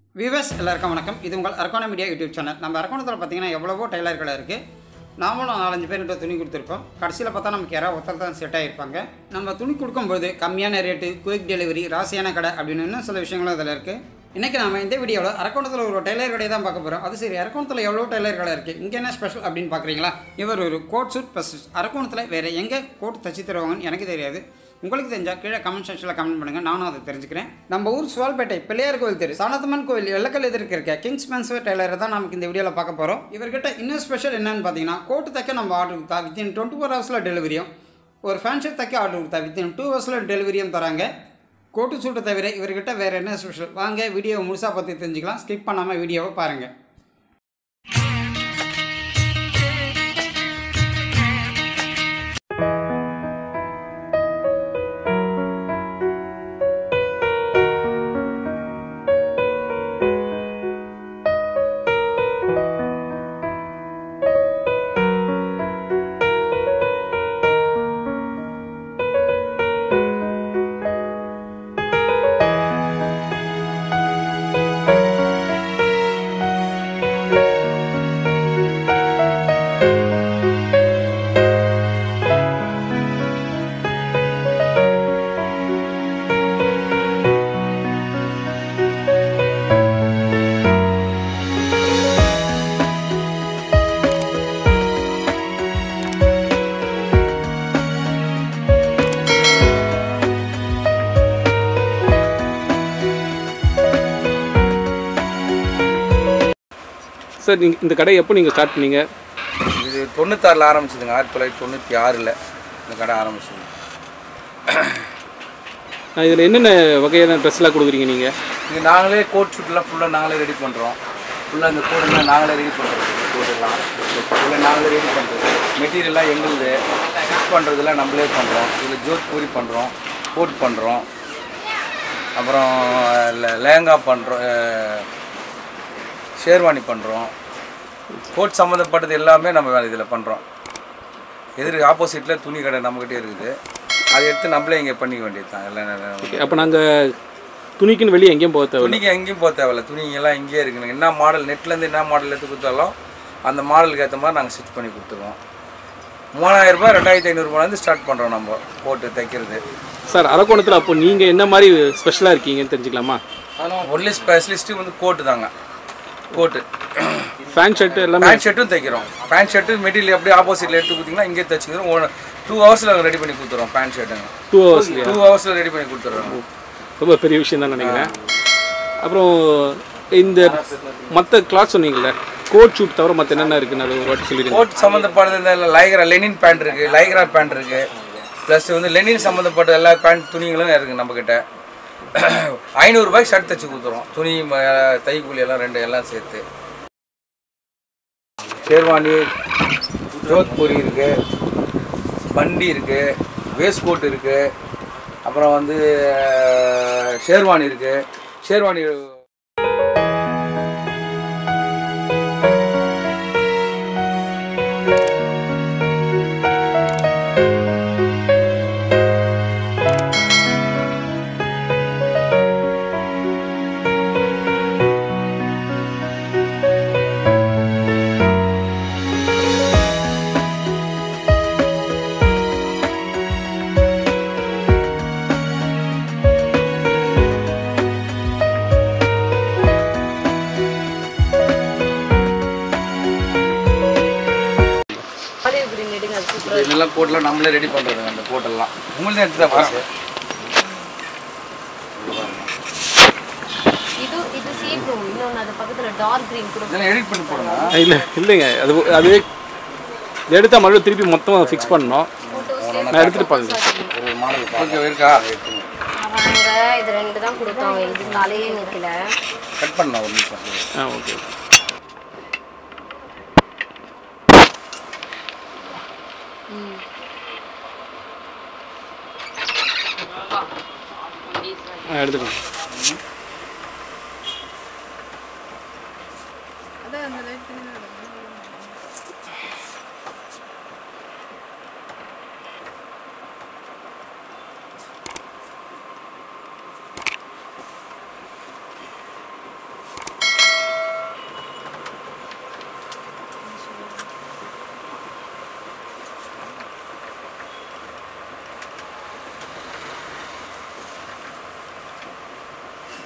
viewers எல்லாருக்கும் வணக்கம் இது உங்கள் அரக்கோண மீடியா யூடியூப் சேனல் நம்ம அரக்கோணத்தில் பார்த்தீங்கன்னா எவ்வளவோ டெய்லர் கடை இருக்குது நாமளும் நாலஞ்சு பேர்கிட்ட துணி கொடுத்துருப்போம் கடைசியில் பார்த்தா நமக்கு யாராவது ஒருத்தர் தான் செட் ஆகிருப்பாங்க நம்ம துணி கொடுக்கும்போது கம்மியான ரேட்டு குயிக் டெலிவரி ராசியான கடை அப்படின்னு இன்னும் சில விஷயங்களும் இதில் இருக்குது இன்றைக்கி நம்ம இந்த வீடியோவில் அரக்கோணத்தில் ஒரு டெய்லர் கடையை தான் பார்க்க போகிறோம் அது சரி அரக்கோணத்தில் எவ்வளோ டெய்லர் கடை இருக்குது இங்கே என்ன ஸ்பெஷல் அப்படின்னு பார்க்குறீங்களா இவர் ஒரு கோட் சூட் ப்ளஸ் அரக்கோணத்தில் வேறு எங்கே கோட் தச்சு தருவாங்கன்னு எனக்கு தெரியாது உங்களுக்கு தெரிஞ்சால் கீழே கமெண்ட் செக்ஷனில் கமெண்ட் பண்ணுங்கள் நானும் அதை தெரிஞ்சுக்கிறேன் நம்ம ஊர் சுவால்பேட்டை பிள்ளையார் கோவில் தெரு சாணத்தம்மன் கோவில் வெள்ளக்கல் எதிர்க்க இருக்க கிங்ஸ் மென்ஸ்வேர் டெய்லரை தான் நமக்கு இந்த வீடியோவில் பார்க்க போகிறோம் இவர்கிட்ட இன்னும் ஸ்பெஷல் என்னன்னு பார்த்தீங்கன்னா கோட்டு தைக்க நம்ம ஆர்டர் கொடுத்தா வித்தின் டுவெண்ட்டி ஃபோர் ஹவர்ஸில் டெலிவரியும் ஒரு ஃபேன்ஷர்ட் தைக்க ஆர்டர் கொடுத்தா வித்தின் டூ ஹவர்ஸில் டெலிவரியும் தராங்க கோட்டு சூட்டை தவிர இவர்கிட்ட வேறு என்ன ஸ்பெஷல் வாங்க வீடியோவை முழுசாக பற்றி தெரிஞ்சுக்கலாம் ஸ்கிப் பண்ணாமல் வீடியோவை பாருங்கள் சார் நீங்கள் இந்த கடை எப்போ நீங்கள் ஸ்டார்ட் பண்ணீங்க இது தொண்ணூத்தாறில் ஆரம்பிச்சதுங்க ஆயிரத்தி தொள்ளாயிரத்தி தொண்ணூற்றி ஆறில் இந்த கடை ஆரம்பிச்சது இதில் என்னென்ன வகையான ட்ரெஸ்லாம் கொடுக்குறீங்க நீங்கள் இங்கே நாங்களே கோட் ஷூட்லாம் ஃபுல்லாக நாங்களே ரெடி பண்ணுறோம் ஃபுல்லாக இந்த கோடெல்லாம் நாங்களே ரெடி பண்ணுறது கோடெல்லாம் ஃபுல்லாக நாங்களே ரெடி பண்ணுறது மெட்டீரியல்லாம் எங்களுது ஸ்டிச் பண்ணுறதுலாம் நம்மளே பண்ணுறோம் இதில் ஜோத் பூரி பண்ணுறோம் கோட் பண்ணுறோம் அப்புறம் ல- லேங்கா பண்ணுறோம் ஷேர்வானி பண்ணுறோம் கோட் சம்மந்தப்பட்டது எல்லாமே நம்ம இதில் பண்ணுறோம் எதிர் ஆப்போசிட்டில் துணி கடை நம்மக்கிட்டே இருக்குது அதை எடுத்து நம்மளே இங்கே பண்ணிக்க வேண்டியது தான் எல்லாம் அப்போ நாங்கள் துணிக்குன்னு வெளியே எங்கேயும் போக தேவை துணிக்கு எங்கேயும் போக தேவையில்ல துணி எல்லாம் இங்கேயே இருக்குங்க என்ன மாடல் நெட்லேருந்து என்ன மாடல் எடுத்து கொடுத்தாலும் அந்த மாடலுக்கு ஏற்ற மாதிரி நாங்கள் ஸ்டிச் பண்ணி கொடுத்துருவோம் மூணாயிரம் ரூபாய் ரெண்டாயிரத்தி ஐநூறுரூபாலேருந்து ஸ்டார்ட் பண்ணுறோம் நம்ம போட்டு தைக்கிறது சார் அரக்கோணத்தில் அப்போ நீங்கள் என்ன மாதிரி ஸ்பெஷலாக இருக்கீங்கன்னு தெரிஞ்சுக்கலாமா ஒன்லி ஸ்பெஷலிஸ்ட்டு வந்து கோட்டு தாங்க கோட்டு ஃபேன் ஷர்ட் எல்லாமே பேண்ட் ஷர்ட்டும் தைக்கிறோம் பேண்ட் ஷர்ட்டு மெட்டீரியல் அப்படியே ஆப்போசிட்டில் எடுத்து கொடுத்தீங்கன்னா இங்கே தைச்சிக்கிறோம் டூ ஹவர்ஸில் ரெடி பண்ணி கொடுத்துறோம் பேண்ட் ஷர்ட்டுங்க டூ ஹவர்ஸ்லையா டூ ஹவர்ஸில் ரெடி பண்ணி கொடுத்துட்றோம் ரொம்ப பெரிய விஷயம் தான் நினைக்கிறேன் அப்புறம் இந்த மற்ற கிளாஸ் சொன்னீங்கல்ல கோட் ஷூட் தவிர மற்ற என்னென்ன இருக்குன்னு அது ஒரு வாட்டி சொல்லிடுங்க கோட் சம்மந்தப்பட்டது இந்த லைக்ரா லெனின் பேண்ட் இருக்குது லைக்ரா பேண்ட் இருக்குது ப்ளஸ் வந்து லெனின் சம்மந்தப்பட்ட எல்லா பேண்ட் துணிகளும் இருக்குது நம்மக்கிட்ட ஐநூறுரூபாய்க்கு ஷர்ட் தைச்சு கொடுத்துறோம் துணி ம- தைக்கூலி எல்லாம் ரெண்டு எல்லாம் சேர்த்து ஷேர்வானி ஜோத்பூரி இருக்குது பண்டி இருக்குது வேஸ்ட் கோட் இருக்குது அப்புறம் வந்து அஹ், ஷேர்வானி இருக்குது ஷேர்வானி ஆலிவ் கிரீன் எடுங்க அது சூப்பராக இதெல்லாம் கோட்லாம் நம்மளே ரெடி பண்ணுறதுங்க அந்த கோட்டெல்லாம் உங்களுதே எடுத்து தான் பாருங்க இது இது சீ ப்ளூ இன்னொன்று அது பக்கத்தில் டார்க் கிரீன் கூட இதெல்லாம் எடிட் பண்ணி போடுங்க இல்லை இல்லைங்க அது அது இதை எடுத்தால் மறுபடியும் திருப்பி மொத்தமாக ஃபிக்ஸ் பண்ணணும் நான் எடுத்துகிட்டு பாருங்க ஒரு மாடல் ஓகே இருக்கா அவங்க இது ரெண்டு தான் கொடுத்தாங்க இது தலையே நிற்கல கட் பண்ணலாம் ஒரு நிமிஷம் ஆ ஓகே ஆ எடுத்துக்கோங்க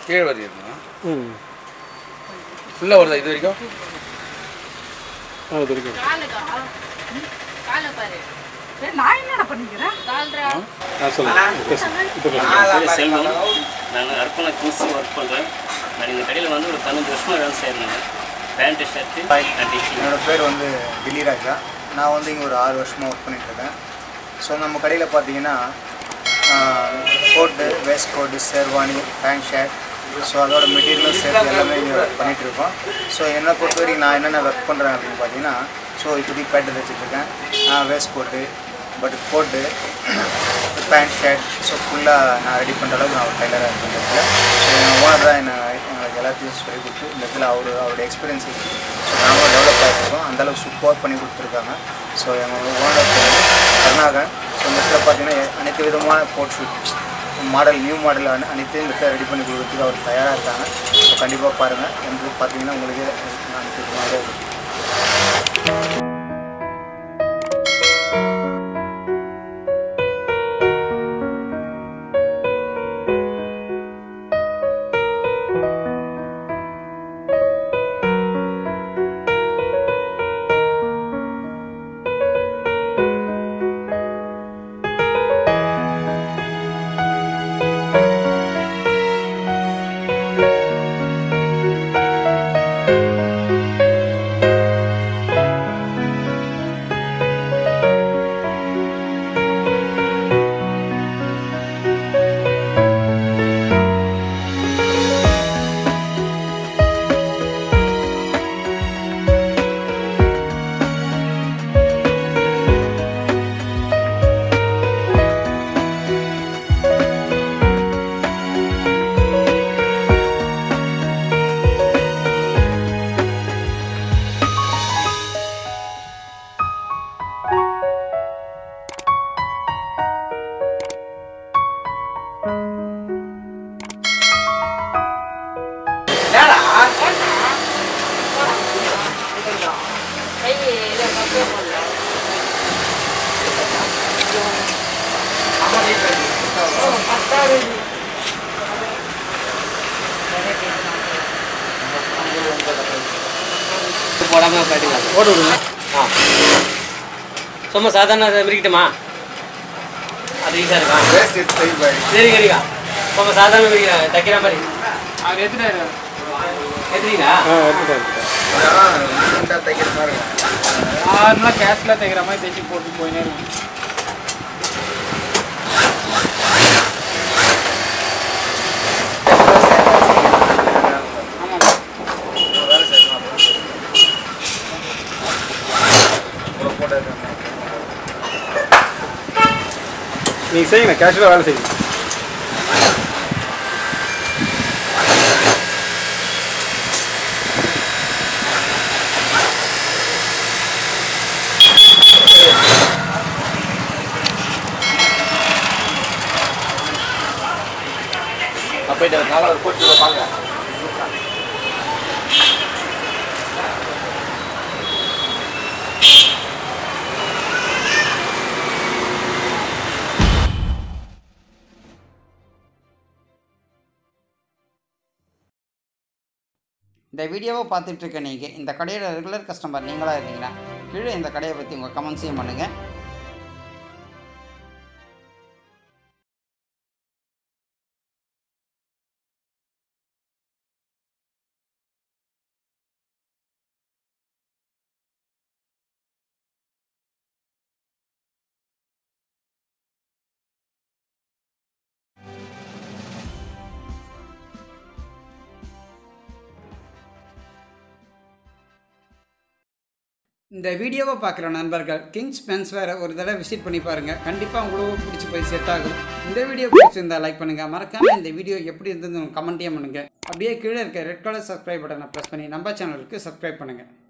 கீழே வரி இருக்கணும் ம் ஃபுல்லாக வருதா இது வரைக்கும் ஆ இது வரைக்கும் நான் என்னடா பண்ணிக்கிறேன் ஆ சொல்லுங்கள் பேசுங்க இப்போ பேசுங்க பேர் செல்வம் நான் அர்ப்பண கிங்ஸ் ஒர்க் பண்ணுறேன் நான் இந்த கடையில் வந்து ஒரு பதினஞ்சு வருஷமாக வேலை செய்கிறேன் பேண்ட்டு ஷர்ட்டு அண்ட் டீச்சிங் என்னோட பேர் வந்து தில்லிராஜா நான் வந்து இங்கே ஒரு ஆறு வருஷமாக ஒர்க் பண்ணிகிட்ருக்கேன் ஸோ நம்ம கடையில் பார்த்தீங்கன்னா coat waist coat sherwani pant shirt so அதோட மெட்டீரியலும் சேர்த்து எல்லாமே இங்கே பண்ணிகிட்டு இருக்கோம் ஸோ என்னை பொறுத்த வரைக்கும் நான் என்னென்ன ஒர்க் பண்ணுறேன் அப்படின்னு பார்த்தீங்கன்னா ஸோ இப்படி பேண்ட் தைச்சிட்ருக்கேன் waist coat but coat pant shirt so ஃபுல்லாக நான் ரெடி பண்ணுற அளவுக்கு நான் ஒரு டெய்லராக இருக்கேன் இந்த இடத்துல ஸோ என் ஓனர் தான் என்ன எங்களுக்கு எல்லாத்தையும் சொல்லி கொடுத்து இந்த இடத்துல அவர் அவருடைய எக்ஸ்பீரியன்ஸ் இருக்குது ஸோ நாங்களும் டெவலப் ஆகிருக்கோம் அந்தளவுக்கு சூப்பர் பண்ணி கொடுத்துருக்காங்க ஸோ எங்கள் ஓனர் பேர் கருணாகரன் ஸோ இந்த இடத்துல பார்த்தீங்கன்னா எ- அனைத்து விதமான coat suit model new model அனை அனைத்தையும் இந்த இடத்துல ரெடி பண்ணி கொடுக்குறதுக்கு அவர் தயாராக இருக்காங்க ஸோ கண்டிப்பாக பாருங்கள் வந்து பார்த்தீங்கன்னா உங்களுக்கு நான் அனுப்பிட்டு போடாமல் காட்டிக்கலாம் ஓட விடுங்க ஆ சும்மா சாதாரண அதை மிரிக்கட்டுமா அது ஈஸியாக இருக்கா வேஸ்ட் எடுத்து சரி பாய் சரி சரிக்கா சும்மா சாதாரண மிரிக்க தைக்கிற மாதிரி அவர் எடுத்துட்டாரு எடுத்துட்டீங்களா ஆ எடுத்துட்டேன் எடுத்துட்டேன் தைக்கிற மாதிரி இருக்கும் நார்மலாக கேஷில் தைக்கிற மாதிரி தைச்சி போட்டு போயினே இருக்கும் நீங்கள் செய்யுங்க கேஷுவலாக வேலை செய்யுங்க போயிட்டு நல்லா போட்டு வாங்க இந்த வீடியோவை பார்த்துட்டு இருக்க நீங்கள் இந்த கடையோட ரெகுலர் கஸ்டமர் நீங்களாக இருந்தீங்கன்னா கீழே இந்த கடையை பற்றி உங்கள் கமெண்ட்ஸையும் பண்ணுங்கள் இந்த வீடியோவை பார்க்குற நண்பர்கள் கிங்ஸ் மென்ஸ் வேறு ஒரு தடவை விசிட் பண்ணி பாருங்கள் கண்டிப்பாக உங்களுக்கு பிடிச்சி போய் செட் ஆகும் இந்த வீடியோ பிடிச்சிருந்தா லைக் பண்ணுங்கள் மறக்காமல் இந்த வீடியோ எப்படி இருந்ததுன்னு கமெண்ட்டே பண்ணுங்கள் அப்படியே கீழே இருக்க ரெட் கலர் சப்ஸ்கிரைப் பட்டனை ப்ரெஸ் பண்ணி நம்ம சேனலுக்கு சப்ஸ்கிரைப் பண்ணுங்கள்